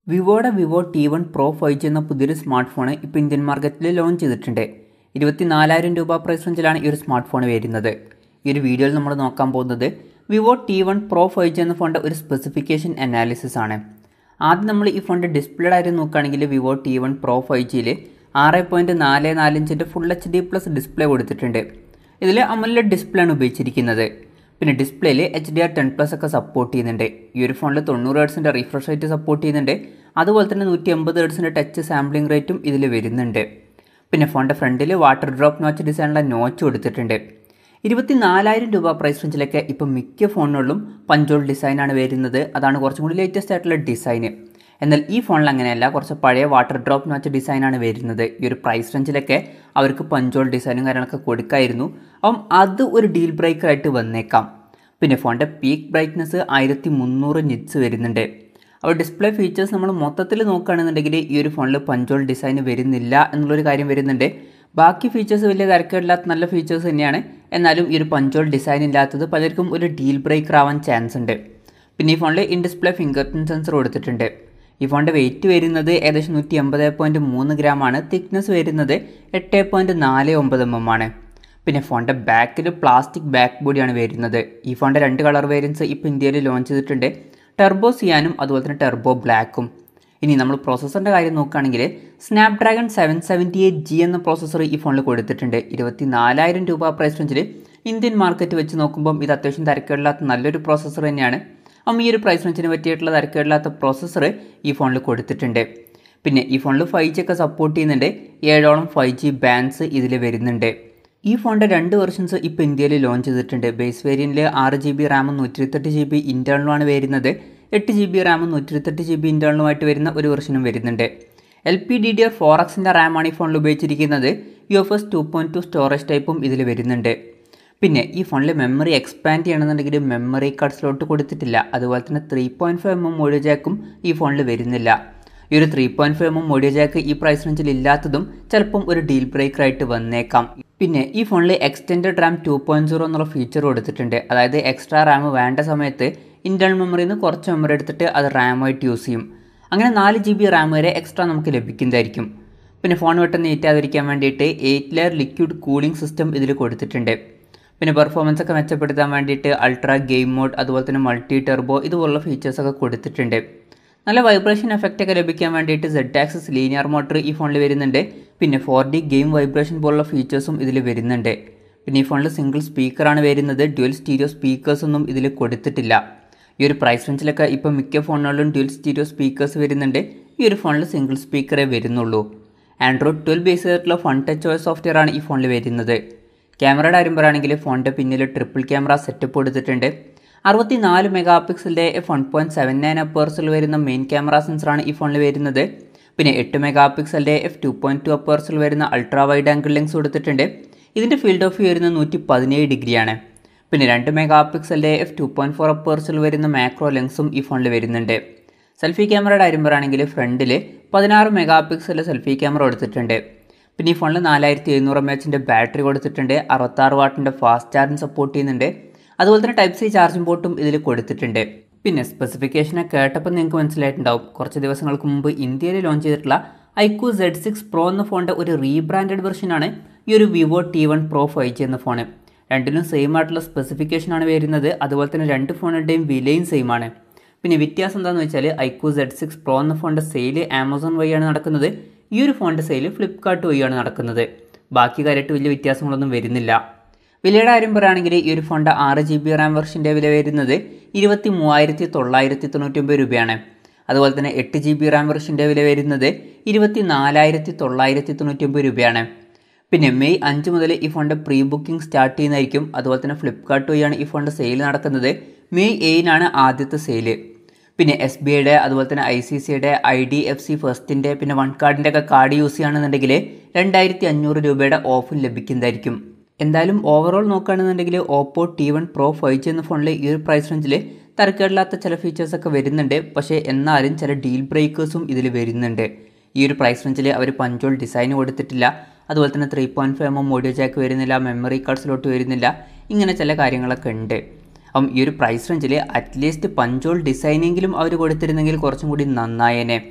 വിവോയുടെ Vivo T one pro five G എന്ന പുതിയൊരു smart phone ഇപ്പോൾ ഇന്ത്യൻ മാർക്കറ്റിൽ ലോഞ്ച് ചെയ്തിട്ടുണ്ട് ഇരുപത്തി നാലായിരം രൂപ പ്രൈസ് റേഞ്ചിലാണ് ഈ ഒരു സ്മാർട്ട് ഫോൺ വരുന്നത് ഈ ഒരു വീഡിയോയിൽ നമ്മൾ നോക്കാൻ പോകുന്നത് Vivo T one pro five G എന്ന ഫോണിൻ്റെ ഒരു സ്പെസിഫിക്കേഷൻ അനാലിസിസ് ആണ് ആദ്യം നമ്മൾ ഈ ഫോണിൻ്റെ ഡിസ്പ്ലേയുടെ കാര്യം നോക്കുകയാണെങ്കിൽ Vivo T one pro five ജിയിൽ ആറ് പോയിൻറ്റ് നാല് നാലിഞ്ചിൻ്റെ full H D plus display കൊടുത്തിട്ടുണ്ട് ഇതിൽ അമലിലെ ഡിസ്പ്ലേ ആണ് ഉപയോഗിച്ചിരിക്കുന്നത് പിന്നെ ഡിസ്പ്ലേയിൽ H D R ten plus ഒക്കെ സപ്പോർട്ട് ചെയ്യുന്നുണ്ട് ഈ ഒരു ഫോണിൽ തൊണ്ണൂറ് ഹേർട്സിൻ്റെ റിഫ്രഷ് റേറ്റ് സപ്പോർട്ട് ചെയ്യുന്നുണ്ട് അതുപോലെ തന്നെ നൂറ്റി എൺപത് ഹേർട്സിൻ്റെ ടച്ച് സാമ്പിളിംഗ് റേറ്റും ഇതിൽ വരുന്നുണ്ട് പിന്നെ ഫോണിൻ്റെ ഫ്രണ്ടിൽ വാട്ടർ ഡ്രോപ്പ് നോച്ച് ഡിസൈനുള്ള നോച്ച് കൊടുത്തിട്ടുണ്ട് ഇരുപത്തി നാലായിരം രൂപ പ്രൈസ് റേഞ്ചിലൊക്കെ ഇപ്പോൾ മിക്ക ഫോണുകളിലും പഞ്ചോൾ ഡിസൈനാണ് വരുന്നത് അതാണ് കുറച്ചും കൂടി ലേറ്റസ്റ്റ് ആയിട്ടുള്ള ഡിസൈന് എന്നാൽ ഈ ഫോണിൽ അങ്ങനെയല്ല കുറച്ച് പഴയ വാട്ടർ ഡ്രോപ്പ് നോച്ച് ഡിസൈനാണ് വരുന്നത് ഈ ഒരു പ്രൈസ് റേഞ്ചിലൊക്കെ അവർക്ക് പഞ്ചോൾ ഡിസൈനും കാര്യങ്ങളൊക്കെ കൊടുക്കായിരുന്നു അപ്പം അത് ഒരു ഡീൽ ബ്രേക്കർ ആയിട്ട് വന്നേക്കാം പിന്നെ ഫോണിൻ്റെ പീക്ക് ബ്രൈറ്റ്നസ് ആയിരത്തി മുന്നൂറ് നിറ്റ്സ് വരുന്നുണ്ട് അപ്പോൾ ഡിസ്പ്ലേ ഫീച്ചേഴ്സ് നമ്മൾ മൊത്തത്തിൽ നോക്കുകയാണെന്നുണ്ടെങ്കിൽ ഈ ഒരു ഫോണിൽ പഞ്ചോൾ ഡിസൈൻ വരുന്നില്ല എന്നുള്ളൊരു കാര്യം വരുന്നുണ്ട് ബാക്കി ഫീച്ചേഴ്സ് വലിയ തിരക്കേടില്ലാത്ത നല്ല ഫീച്ചേഴ്സ് തന്നെയാണ് എന്നാലും ഈ ഒരു പഞ്ചോൾ ഡിസൈൻ ഇല്ലാത്തത് പലർക്കും ഒരു ഡീൽ ബ്രേക്കർ ആവാൻ ചാൻസ് ഉണ്ട് പിന്നെ ഈ ഫോണിൽ in display fingerprint sensor കൊടുത്തിട്ടുണ്ട് ഈ ഫോണിൻ്റെ വെയിറ്റ് വരുന്നത് ഏകദേശം നൂറ്റി എൺപത് പോയിൻറ്റ് മൂന്ന് ഗ്രാം ആണ് തിക്നെസ് വരുന്നത് എട്ട് പോയിൻറ്റ് നാല് ഒമ്പത് എം എം ആണ് പിന്നെ ഫോണിൻ്റെ ബാക്കിൽ പ്ലാസ്റ്റിക് ബാക്ക് ബോഡിയാണ് വരുന്നത് ഈ ഫോണിൻ്റെ രണ്ട് കളർ വേരിയൻസ് ഇപ്പോൾ ഇന്ത്യയിൽ ലോഞ്ച് ചെയ്തിട്ടുണ്ട് ടെർബോ സിയാനും അതുപോലെ തന്നെ ടെർബോ ബ്ലാക്കും ഇനി നമ്മൾ പ്രോസസ്സറിൻ്റെ കാര്യം നോക്കുകയാണെങ്കിൽ Snapdragon seven seventy eight G എന്ന പ്രോസസ്സർ ഈ ഫോണിൽ കൊടുത്തിട്ടുണ്ട് ഇരുപത്തി നാലായിരം രൂപ പ്രൈസ് റേഞ്ചിൽ ഇന്ത്യൻ മാർക്കറ്റ് വെച്ച് നോക്കുമ്പം ഇത് അത്യാവശ്യം തിരക്കേടില്ലാത്ത നല്ലൊരു പ്രോസസ്സർ തന്നെയാണ് അപ്പം ഈ ഒരു പ്രൈസ് റേഞ്ചിന് പറ്റിയിട്ടുള്ള തിരക്കേടില്ലാത്ത പ്രോസസ്സർ ഈ ഫോണിൽ കൊടുത്തിട്ടുണ്ട് പിന്നെ ഈ ഫോണിൽ ഫൈവ് ജി ഒക്കെ സപ്പോർട്ട് ചെയ്യുന്നുണ്ട് ഏഴോളം ഫൈവ് ജി ബാൻഡ്സ് ഇതിൽ വരുന്നുണ്ട് ഈ ഫോണിൻ്റെ രണ്ട് വെർഷൻസ് ഇപ്പോൾ ഇന്ത്യയിൽ ലോഞ്ച് ചെയ്തിട്ടുണ്ട് ബേസ് വേരിയൻറ്റിൽ ആറ് ജി ബി റാമും നൂറ്റി ഇരുപത്തെട്ട് ജി ബി ഇൻറ്റേർണലുമാണ് വരുന്നത് എട്ട് ജി ബി റാമും നൂറ്റി ഇരുപത്തെട്ട് ജി ബി ഇൻറ്റേർണലുമായിട്ട് വരുന്ന ഒരു വെർഷനും വരുന്നുണ്ട് L P D D R four എക്സിൻ്റെ റാമാണ് ഈ ഫോണിൽ ഉപയോഗിച്ചിരിക്കുന്നത് U F S two point two storage ടൈപ്പും ഇതിൽ വരുന്നുണ്ട് പിന്നെ ഈ ഫോണിൽ മെമ്മറി എക്സ്പാൻഡ് ചെയ്യണമെന്നുണ്ടെങ്കിൽ മെമ്മറി കാർഡ് സ്ലോട്ട് കൊടുത്തിട്ടില്ല അതുപോലെ തന്നെ three point five M M audio ജാക്കും ഈ ഫോണിൽ വരുന്നില്ല ഈ ഒരു three point five M M audio jack ഈ പ്രൈസ് റേഞ്ചിൽ ഇല്ലാത്തതും ചിലപ്പം ഒരു ഡീൽ ബ്രേക്കർ ആയിട്ട് വന്നേക്കാം പിന്നെ ഈ ഫോണിൽ extend RAM two point zero എന്നുള്ള ഫീച്ചർ കൊടുത്തിട്ടുണ്ട് അതായത് എക്സ്ട്രാ റാം വേണ്ട സമയത്ത് ഇൻറ്റേർണൽ മെമ്മറിയിൽ നിന്ന് കുറച്ച് മെമ്മറി എടുത്തിട്ട് അത് റാമായിട്ട് യൂസ് ചെയ്യും അങ്ങനെ നാല് ജി ബി റാം വരെ എക്സ്ട്രാ നമുക്ക് ലഭിക്കുന്നതായിരിക്കും പിന്നെ ഫോൺ പെട്ടെന്ന് നീറ്റാതിരിക്കാൻ വേണ്ടിയിട്ട് eight layer liquid cooling system ഇതിൽ കൊടുത്തിട്ടുണ്ട് പിന്നെ പെർഫോമൻസ് ഒക്കെ മെച്ചപ്പെടുത്താൻ വേണ്ടിയിട്ട് അൾട്രാ ഗെയിം മോഡ് അതുപോലെ തന്നെ മൾട്ടി ടെർബോ ഇതുപോലുള്ള ഫീച്ചേഴ്സ് ഒക്കെ കൊടുത്തിട്ടുണ്ട് നല്ല വൈബ്രേഷൻ എഫക്റ്റ് ഒക്കെ ലഭിക്കാൻ വേണ്ടിയിട്ട് സെഡ് ആക്സസ് ലീനിയർ മോട്ടർ ഈ ഫോണിൽ വരുന്നുണ്ട് പിന്നെ ഫോർ ഡി ഗെയിം വൈബ്രേഷൻ പോലുള്ള ഫീച്ചേഴ്സും ഇതിൽ വരുന്നുണ്ട് പിന്നെ ഈ ഫോണിൽ സിംഗിൾ സ്പീക്കറാണ് വരുന്നത് ഡ്യുവൽ സ്റ്റീരിയോ സ്പീക്കേഴ്സ് ഒന്നും ഇതിൽ കൊടുത്തിട്ടില്ല ഈ ഒരു പ്രൈസ് റേഞ്ചിലൊക്കെ ഇപ്പോൾ മിക്ക ഫോണുകളിലും ഡ്യുവൽ സ്റ്റീരിയോ സ്പീക്കേഴ്സ് വരുന്നുണ്ട് ഈ ഒരു ഫോണിൽ സിംഗിൾ സ്പീക്കറേ വരുന്നുള്ളൂ ആൻഡ്രോയിഡ് ട്വൽവ് ബേസ് ചെയ്തിട്ടുള്ള ഫൺ ടച്ച് ഓയ സോഫ്റ്റ്വെയർ ആണ് ഈ ഫോണിൽ വരുന്നത് ക്യാമറയുടെ കാര്യം പറയുകയാണെങ്കിൽ ഫോണിൻ്റെ പിന്നിൽ ട്രിപ്പിൾ ക്യാമറ സെറ്റപ്പ് കൊടുത്തിട്ടുണ്ട് അറുപത്തി നാല് മെഗാ പിക്സലിൻ്റെ F one point seven nine അപ്പേഴ്സിൽ വരുന്ന മെയിൻ ക്യാമറ സെൻസറാണ് ഈ ഫോണിൽ വരുന്നത് പിന്നെ എട്ട് മെഗാ പിക്സലിൻ്റെ എഫ് ടു പോയിൻറ്റ് ടു അപ്പേഴ്സിൽ വരുന്ന അൾട്രാ വൈഡ് ആംഗിൾ ലെൻസ് കൊടുത്തിട്ടുണ്ട് ഇതിൻ്റെ ഫീൽഡ് ഓഫ് വ്യൂ വരുന്നത് നൂറ്റി പതിനേഴ് ഡിഗ്രിയാണ് പിന്നെ രണ്ട് മെഗാ പിക്സലിൻ്റെ എഫ് ടു പോയിൻറ്റ് ഫോർ അപ്പേഴ്സിൽ വരുന്ന മാക്രോ ലെൻസും ഈ ഫോണിൽ വരുന്നുണ്ട് സെൽഫി ക്യാമറയുടെ കാര്യം പറയുകയാണെങ്കിൽ ഫ്രണ്ടിൽ പതിനാറ് മെഗാ പിക്സലിൽ സെൽഫി ക്യാമറ കൊടുത്തിട്ടുണ്ട് പിന്നെ ഈ ഫോണിൽ നാലായിരത്തി എഴുന്നൂറ് എം എച്ചിൻ്റെ ബാറ്ററി കൊടുത്തിട്ടുണ്ട് അറുപത്താറ് വാട്ടിൻ്റെ ഫാസ്റ്റ് ചാർജിങ് സപ്പോർട്ട് ചെയ്യുന്നുണ്ട് അതുപോലെ തന്നെ ടൈപ്പ് സി ചാർജിംഗ് പോർട്ടും ഇതിൽ കൊടുത്തിട്ടുണ്ട് പിന്നെ സ്പെസിഫിക്കേഷനെ കേട്ടപ്പോൾ നിങ്ങൾക്ക് മനസ്സിലായിട്ടുണ്ടാവും കുറച്ച് ദിവസങ്ങൾക്ക് മുമ്പ് ഇന്ത്യയിൽ ലോഞ്ച് ചെയ്തിട്ടുള്ള ഐക്യു സെഡ് സിക്സ് പ്രോ എന്ന ഫോണിൻ്റെ ഒരു റീബ്രാൻഡഡ് വെർഷനാണ് ഈ ഒരു Vivo T one pro five G എന്ന ഫോൺ രണ്ടിലും സെയിം ആയിട്ടുള്ള സ്പെസിഫിക്കേഷനാണ് വരുന്നത് അതുപോലെ തന്നെ രണ്ട് ഫോണുകളുടെയും വിലയും സെയിം ആണ് പിന്നെ വ്യത്യാസം എന്താണെന്ന് വെച്ചാൽ ഐക്യു സെഡ് സിക്സ് പ്രോ എന്ന ഫോണിൻ്റെ സെയിൽ ആമസോൺ വഴിയാണ് നടക്കുന്നത് ഈ ഒരു ഫോണിൻ്റെ സെയിൽ ഫ്ലിപ്കാർട്ട് വഴിയാണ് നടക്കുന്നത് ബാക്കി കാര്യമായിട്ട് വലിയ വ്യത്യാസങ്ങളൊന്നും വരുന്നില്ല വിലയുടെ കാര്യം പറയുകയാണെങ്കിൽ ഈ ഒരു ഫോണിൻ്റെ ആറ് ജി ബി റാം വെർഷൻ്റെ വില വരുന്നത് ഇരുപത്തി മൂവായിരത്തി തൊള്ളായിരത്തി തൊണ്ണൂറ്റൊമ്പത് രൂപയാണ് അതുപോലെ തന്നെ എട്ട് ജി ബി റാം വെർഷൻ്റെ വില വരുന്നത് ഇരുപത്തി നാലായിരത്തി തൊള്ളായിരത്തി തൊണ്ണൂറ്റൊമ്പത് രൂപയാണ് പിന്നെ മെയ് അഞ്ച് മുതൽ ഈ ഫോണിൻ്റെ പ്രീ ബുക്കിംഗ് സ്റ്റാർട്ട് ചെയ്യുന്നതായിരിക്കും അതുപോലെ തന്നെ ഫ്ലിപ്കാർട്ട് വഴിയാണ് ഈ ഫോണിൻ്റെ സെയിൽ നടക്കുന്നത് മെയ് ഏഴിനാണ് ആദ്യത്തെ സെയിൽ പിന്നെ എസ് ബി ഐയുടെ അതുപോലെ തന്നെ ഐ സി സിയുടെ ഐ ഡി എഫ് സി ഫസ്റ്റിൻ്റെ പിന്നെ വൺ കാർഡിൻ്റെ ഒക്കെ കാർഡ് യൂസ് ചെയ്യുകയാണെന്നുണ്ടെങ്കിൽ രണ്ടായിരത്തി അഞ്ഞൂറ് രൂപയുടെ ഓഫും ലഭിക്കുന്നതായിരിക്കും എന്തായാലും ഓവറോൾ നോക്കുകയാണെന്നുണ്ടെങ്കിൽ Oppo T one pro five G എന്ന ഫോണിൽ ഈ ഒരു പ്രൈസ് റേഞ്ചിൽ തരക്കേടില്ലാത്ത ചില ഫീച്ചേഴ്സൊക്കെ വരുന്നുണ്ട് പക്ഷേ എന്നാലും ചില ഡീൽ ബ്രേക്കേഴ്സും ഇതിൽ വരുന്നുണ്ട് ഈ ഒരു പ്രൈസ് റേഞ്ചിൽ അവർ പഞ്ചോൾ ഡിസൈൻ കൊടുത്തിട്ടില്ല അതുപോലെ തന്നെ three point five M audio jack വരുന്നില്ല മെമ്മറി കാർഡ് സ്ലോട്ട് വരുന്നില്ല ഇങ്ങനെ ചില കാര്യങ്ങളൊക്കെ ഉണ്ട് അപ്പം ഈ ഒരു പ്രൈസ് റേഞ്ചിൽ അറ്റ്ലീസ്റ്റ് പഞ്ചോൾ ഡിസൈനെങ്കിലും അവർ കൊടുത്തിരുന്നെങ്കിൽ കുറച്ചും കൂടി നന്നായേനെ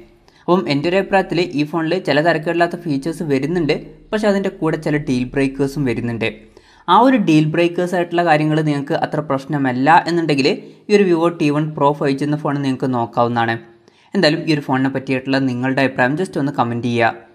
അപ്പം എൻ്റെ ഒരു അഭിപ്രായത്തിൽ ഈ ഫോണിൽ ചില തരക്കേടില്ലാത്ത ഫീച്ചേഴ്സ് വരുന്നുണ്ട് പക്ഷേ അതിൻ്റെ കൂടെ ചില ഡീൽ ബ്രേക്കേഴ്സും വരുന്നുണ്ട് ആ ഒരു ഡീൽ ബ്രേക്കേഴ്സ് ആയിട്ടുള്ള കാര്യങ്ങൾ നിങ്ങൾക്ക് അത്ര പ്രശ്നമല്ല എന്നുണ്ടെങ്കിൽ ഈ ഒരു Vivo T one pro five G എന്ന ഫോൺ നിങ്ങൾക്ക് നോക്കാവുന്നതാണ് എന്തായാലും ഈ ഒരു ഫോണിനെ പറ്റിയിട്ടുള്ള നിങ്ങളുടെ അഭിപ്രായം ജസ്റ്റ് ഒന്ന് കമൻറ്റ് ചെയ്യുക